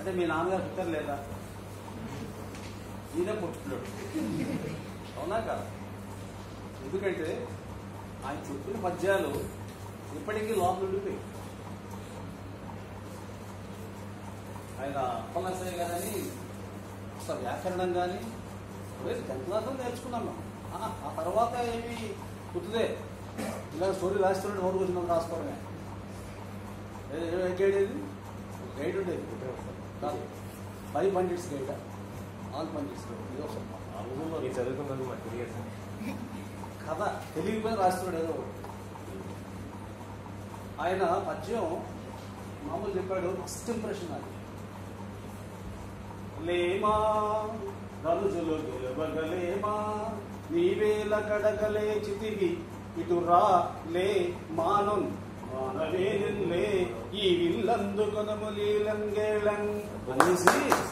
అంటే మీ నాన్నగారు పుట్టారు లేదా ఈయన పుట్టున్నాడు అవునా కాదు ఎందుకంటే ఆయన చెప్పిన పద్యాలు ఇప్పటికీ లోపల ఉండిపోయి ఆయన అప్పలసయ్య గారని అసలు వ్యాకరణం కానీ టెన్త్ క్లాస్లో నేర్చుకున్నాం మేము. ఆ ఆ తర్వాత ఏమి గుర్తుదే ఇలా స్టోరీ రాస్తున్నాడు నోరు వచ్చిన రాసుకోవడమే ఏ- ఏ గైడ్ ఏది గైడ్ ఉండేది కాదు five pandits guide all pandits guide ఇది ఒక ఆ రోజుల్లో మీరు చదువుకున్నది మాకు తెలియదు సార్ కథ తెలియకపోయినా రాస్తున్నాడు ఏదో ఒకటి. ఆయన పద్యం మామూలు చెప్పాడు ఫస్ట్ ఇంప్రెషన్ అది లేమా గలుజులు గెలవగలేమా నీవేల కడగలే చితివి ఇటు రా లే మానం మానవేలే ఈ విల్లందుకొనము లీలంగేళం అనేసి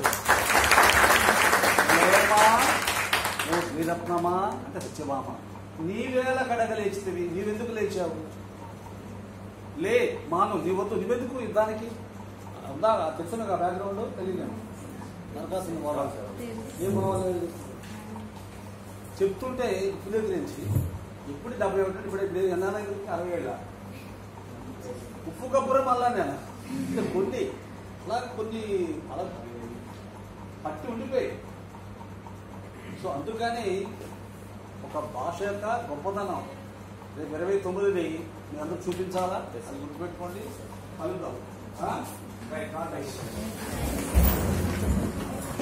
లేమా ఓ శ్రీరత్నమా అంటే సత్యభామ నీవేళ కడగలేచితివి నీవెందుకు లేచావు లే మాను నీ వద్దు నీవెందుకు యుద్ధానికి అందా తెలుసు నాకు బ్యాక్గ్రౌండ్ తెలియదు నరకాసుని మోడల్ ఏం బాగోలేదు చెప్తుంటే ఇప్పుడు గురించి ఇప్పుడు డెబ్బై ఒకటి ఇప్పుడు ఇప్పుడు ఎన్నాళ్ళ అరవై ఏళ్ళ ఉప్పు కప్పురే మళ్ళా నేను అంటే కొన్ని అలా కొన్ని అలా పట్టి ఉండిపోయి సో అందుకని ఒక భాష యొక్క గొప్పతనం రేపు ఇరవై తొమ్మిదిని మీ అందరూ చూపించాలా అది గుర్తుపెట్టుకోండి కలుద్దాం ఆ? Right, not right.